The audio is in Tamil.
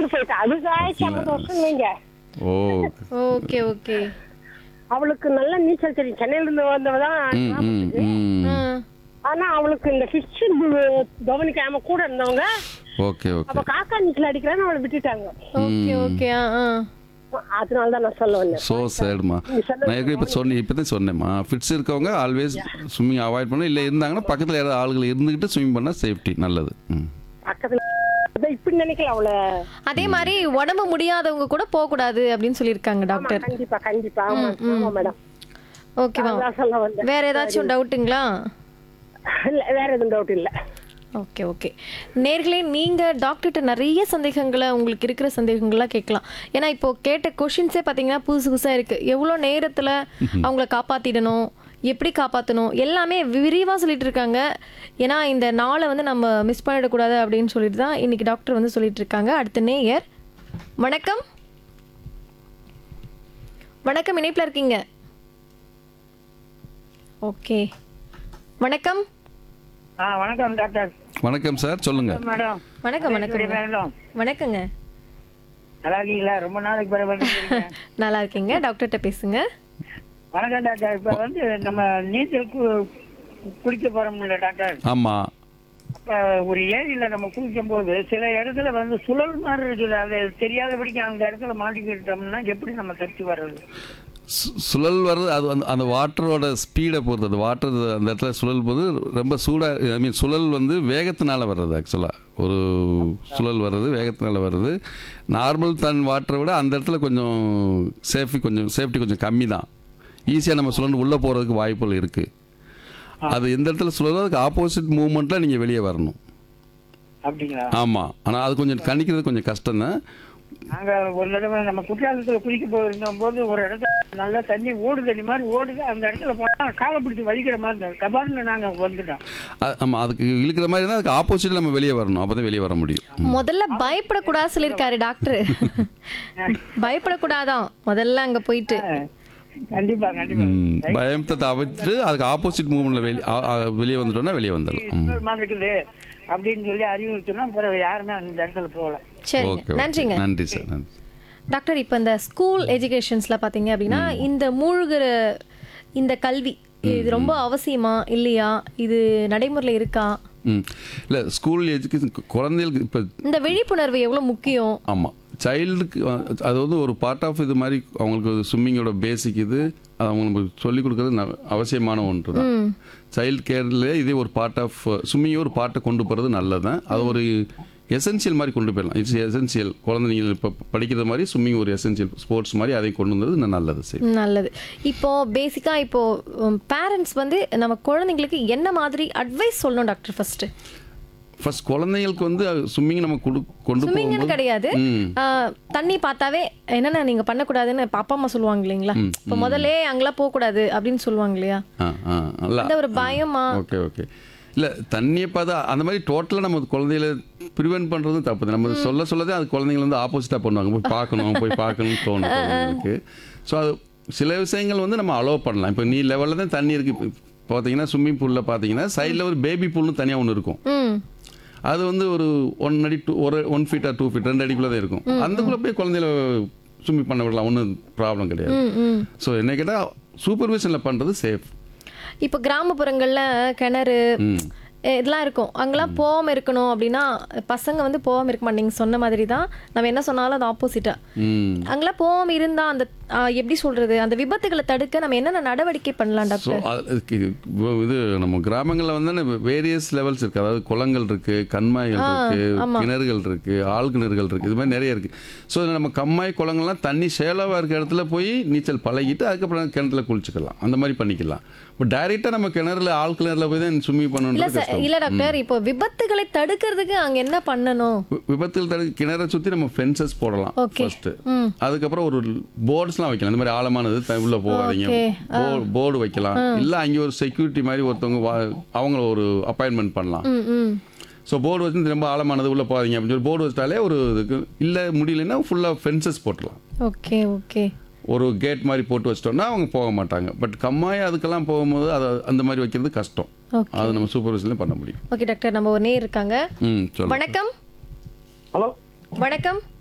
இறந்து போயிட்டா அதுக்கு ஆயிடுச்சு ஐம்பது வருஷம் நீங்க ஓ ஓகே ஓகே அவளுக்கு நல்ல நீச்சல் தெரியும் சென்னையில இருந்து வந்தவதான் ம் ம் ம் ஆ ஆனா அவளுக்கு இந்த ஃபிஷ் கவனிக்காம கூட இருந்தவங்க ஓகே ஓகே அப்ப காக்கா நீச்சல் அடிக்கிறான்னு அவளை விட்டுட்டாங்க ஓகே ஓகே ஆ ஆ அதனால தான் நான் சொல்ல வந்தேன் ஸோ சேடுமா நான் ஏற்கனவே இப்போ சொன்னேன் இப்போ தான் சொன்னேம்மா ஃபிட்ஸ் இருக்கவங்க ஆல்வேஸ் ஸ்விம்மிங் அவாய்ட் பண்ணணும் இல்லை இருந்தாங்கன்னா பக்கத்தில் யாராவது ஆளுகள் இருந்துக்கிட்டு ஸ்விம் பண்ணால் சேஃப்டி நல்லது ம் பக்கத்துல அதான் இப்படி நினைக்கல அவளை அதே மாதிரி உடம்பு முடியாதவங்க கூட போக கூடாது அப்படின்னு சொல்லியிருக்காங்க ஆமா, டாக்டர் கண்டிப்பா கண்டிப்பா ஆமா ஆமா மேடம் ஓகேவா அதான் சொல்ல வந்தேன் வேற ஏதாச்சும் டவுட்டுங்களா இல்ல வேற எதுவும் டவுட் இல்ல ஓகே ஓகே நேர்களே நீங்கள் டாக்டர்கிட்ட நிறைய சந்தேகங்களை உங்களுக்கு இருக்கிற சந்தேகங்கள்லாம் கேட்கலாம் ஏன்னா இப்போ கேட்ட கொஷின்ஸே பார்த்தீங்கன்னா புதுசு புதுசாக இருக்குது எவ்வளோ நேரத்தில் அவங்கள காப்பாற்றிடணும் எப்படி காப்பாற்றணும் எல்லாமே விரிவாக சொல்லிட்டு இருக்காங்க ஏன்னா இந்த நாளை வந்து நம்ம மிஸ் பண்ணிடக்கூடாது அப்படின்னு சொல்லிட்டு தான் இன்னைக்கு டாக்டர் வந்து சொல்லிட்டு இருக்காங்க அடுத்த நேயர் வணக்கம் வணக்கம் இணைப்பில் இருக்கீங்க ஓகே வணக்கம் ஆ வணக்கம் டாக்டர் வணக்கம் சார் சொல்லுங்கள் மேடம் வணக்கம் வணக்கம் மேடம் வணக்கங்க நல்லா இருக்கீங்களா ரொம்ப நாளைக்கு பிறகு வந்துருக்கீங்க நல்லா இருக்கீங்க டாக்டர்கிட்ட பேசுங்க வணக்கம் டாக்டர் இப்ப வந்து நம்ம நீச்சல் கு- குளிக்க போறோம்ல டாக்டர் ஆமாம் அப்ப ஒரு ஏரியில நம்ம குளிக்கும் போது சில இடத்துல வந்து சுழல் மாதிரி இருக்குது அது தெரியாதபடிக்கு அந்த இடத்துல மாட்டிக்கிட்டோம்னா எப்படி நம்ம தடுத்து வர்றது சு- சுழல் வர்றது அது வந்து அந்த வாட்டரோட ஸ்பீடை பொறுத்து அந்த வாட்டர் அந்த இடத்துல சுழல் போது ரொம்ப சூடாக ஐ மீன் சுழல் வந்து வேகத்தினால வர்றது ஆக்சுவலாக ஒரு சுழல் வர்றது வேகத்தினால வர்றது நார்மல் தன் வாட்டரை விட அந்த இடத்துல கொஞ்சம் சேஃப்டி கொஞ்சம் சேஃப்டி கொஞ்சம் கம்மி தான் ஈஸியாக நம்ம சுழண்டு உள்ளே போகிறதுக்கு வாய்ப்புகள் இருக்குது அது எந்த இடத்துல சுழலோ அதுக்கு ஆப்போசிட் மூமெண்ட்டில் நீங்கள் வெளியே வரணும் அப்படிங்களா ஆமாம் ஆனால் அது கொஞ்சம் கணிக்கிறது கொஞ்சம் கஷ்டம் தான் நாங்க ஒரு தடவை நம்ம குற்றாலத்துல குளிக்க போயிருந்த போது ஒரு இடத்துல நல்லா தண்ணி ஓடு தண்ணி மாதிரி ஓடுது அந்த இடத்துல போனா காலை பிடிச்சி வலிக்கிற மாதிரி இருந்தது கபால்னு நாங்க வந்துட்டோம் ஆமாம் அதுக்கு இழுக்கிற மாதிரி இருந்தால் அதுக்கு ஆப்போசிட்டில் நம்ம வெளியே வரணும் அப்போ தான் வெளியே வர முடியும் முதல்ல பயப்படக்கூடாது சொல்லியிருக்காரு டாக்டர் பயப்படக்கூடாதான் முதல்ல அங்க போயிட்டு கண்டிப்பா கண்டிப்பா ம், பயத்தை தவிர்த்து அதுக்கு ஆப்போசிட் மூவ்மெண்ட்ல வெளியே வெளியே வந்துட்டோம்னா வெளியே வந்துடலாம் ம். சுழல் மாதிரி இருக்குது அப்படின்னு சொல்லி அறிவுறுத்தினா பிறகு யாருமே அந்த இடத்துல போகல சரி ஓகே ஓகே. நன்றிங்க நன்றி சார் நன்றி டாக்டர் இப்போ இந்த ஸ்கூல் எஜுகேஷன்ஸ்ல பாத்தீங்க அப்படின்னா இந்த மூழ்கிற இந்த கல்வி இது ரொம்ப அவசியமா இல்லையா இது நடைமுறையில் இருக்கா ம் இல்லை ஸ்கூல் எஜுகேஷன் குழந்தைகளுக்கு இப்போ இந்த விழிப்புணர்வு எவ்வளவு முக்கியம் ஆமாம் சைல்டுக்கு அது வந்து ஒரு பார்ட் ஆஃப் இது மாதிரி அவங்களுக்கு ஸ்விம்மிங்கோட பேசிக் இது அது அவங்களுக்கு சொல்லிக் கொடுக்கறது ந- அவசியமான ஒன்று தான் சைல்டு கேரில் இதே ஒரு பார்ட் ஆஃப் ஸ்விம்மிங்கை ஒரு பார்ட்டை கொண்டு போகிறது நல்லது தான் அது ஒரு எசென்சியல் மாதிரி கொண்டு போயிடலாம் இட்ஸ் எசென்சியல் குழந்தைங்க இப்போ படிக்கிறது மாதிரி ஸ்விம்மிங் ஒரு எசென்சியல் ஸ்போர்ட்ஸ் மாதிரி அதை கொண்டு வந்தது இன்னும் நல்லது சரி நல்லது இப்போ பேசிக்கா இப்போ பேரண்ட்ஸ் வந்து நம்ம குழந்தைங்களுக்கு என்ன மாதிரி அட்வைஸ் சொல்லணும் டாக்டர் ஃபர்ஸ்ட் ஃபர்ஸ்ட் குழந்தைங்களுக்கு வந்து ஸ்விம்மிங் நம்ம கொடு கொண்டு ஸ்விம்மிங்னு போகும்போது கிடையாது ம். ஆ, தண்ணி பார்த்தாவே என்னென்ன நீங்க பண்ணக்கூடாதுன்னு இப்ப அப்பா அம்மா சொல்லுவாங்க இல்லைங்களா இப்போ முதல்ல அங்கெல்லாம் போகக்கூடாது அப்படின்னு சொல்லுவாங்க இல்லையா ஆ ஆ அல்ல அந்த ஒரு பயமா ஓகே ஓகே இல்லை தண்ணியை பார்த்தா அந்த மாதிரி டோட்டலாக நம்ம குழந்தைகளை ப்ரிவென்ட் பண்ணுறதும் தப்பு தான். நம்ம சொல்ல சொல்லதே அது குழந்தைங்க வந்து ஆப்போசிட்டாக பண்ணுவாங்க போய் பார்க்கணும் போய் பார்க்கணும்னு தோணும் குழந்தைங்களுக்கு ஸோ அது சில விஷயங்கள் வந்து நம்ம அலோவ் பண்ணலாம் இப்போ நீ லெவலில் தான் தண்ணி இருக்குது பார்த்தீங்கன்னா ஸ்விம்மிங் பூலில் பார்த்தீங்கன்னா சைடில் ஒரு பேபி பூல்னு தனியாக ஒன்று இருக்கும் ம் அது வந்து ஒரு ஒன் அடி டூ ஒரு ஒன் ஃபீட்டா டூ ஃபீட் ரெண்டு அடிக்குள்ளே தான் இருக்கும் அந்தக்குள்ளே போய் குழந்தைகளை ஸ்விம்மிங் பண்ண விடலாம் ஒன்றும் ப்ராப்ளம் கிடையாது ம் ம் ஸோ என்ன கேட்டால் சூப்பர்விஷனில் பண்ணுறது சேஃப் இப்போ கிராமப்புறங்கள்ல கிணறு ம் எ- இதெல்லாம் இருக்கும் அங்கெல்லாம் போகாம இருக்கணும் அப்படின்னா பசங்க வந்து போகாம இருக்க மாட்டீங்க சொன்ன மாதிரி தான் நம்ம என்ன சொன்னாலும் அது ஆப்போசிட்டா ம் அங்கெல்லாம் போகாம இருந்தா அந்த ஆ, எப்படி சொல்றது அந்த விபத்துகளை தடுக்க நம்ம என்னென்ன நடவடிக்கை பண்ணலாம் ஸோ டாக்டர் இது நம்ம கிராமங்களில் வந்து வேரியஸ் லெவல்ஸ் இருக்கு அதாவது குளங்கள் இருக்கு கண்மாய்கள் இருக்கு கிணறுகள் இருக்கு ஆழ் கிணறுகள் இருக்கு இது மாதிரி நிறைய இருக்கு ஸோ நம்ம கம்மாய் குளங்கள்லாம் தண்ணி சேலவாக இருக்க இடத்துல போய் நீச்சல் பழகிட்டு அதுக்கப்புறம் கிணத்துல குளிச்சுக்கலாம் அந்த மாதிரி பண்ணிக்கலாம் இப்போ டைரெக்டாக நம்ம கிணறுல ஆழ் கிணறுல போய் தான் ஸ்விம்மிங் இல்ல பண்ணணுன்றது சார் இல்ல டாக்டர் இப்போ விபத்துகளை தடுக்கிறதுக்கு அங்க என்ன பண்ணணும் வி- விபத்தில் தடு கிணறை சுற்றி நம்ம ஃபென்சஸ் போடலாம் Okay. ஃபர்ஸ்ட் ம் அதுக்கப்புறம் ஒரு போர்ட்ஸ்லாம் வைக்கலாம் இந்த மாதிரி ஆழமானது த- உள்ள போகாதீங்க Okay. போர்டு வைக்கலாம் இல்ல அங்கே ஒரு செக்யூரிட்டி மாதிரி ஒருத்தவங்க வா- அவங்கள ஒரு அப்பாயின்மெண்ட் பண்ணலாம் ம் ம் ஸோ போர்டு வச்சு ரொம்ப ஆழமானது உள்ள போகாதீங்க அப்படின்னு சொல்லி போர்டு வச்சிட்டாலே ஒரு இதுக்கு இல்ல முடியலன்னா ஃபுல்லாக ஃபென்சஸ் போட்டுடலாம் ஓகே ஓகே ஒரு கேட் மாதிரி போட்டு வச்சிட்டோம்னா அவங்க போக மாட்டாங்க பட் கம்மாய் அதுக்கெல்லாம் போகும்போது அதை அந்த மாதிரி வைக்கிறது கஷ்டம் ஓகே அது நம்ம சூப்பர்விஷன்லேயே பண்ண முடியும் ஓகே டாக்டர் நம்ம ஒரு நேர் இருக்காங்க ம் சொல்லுங்க வணக்கம் ஹலோ வணக்கம்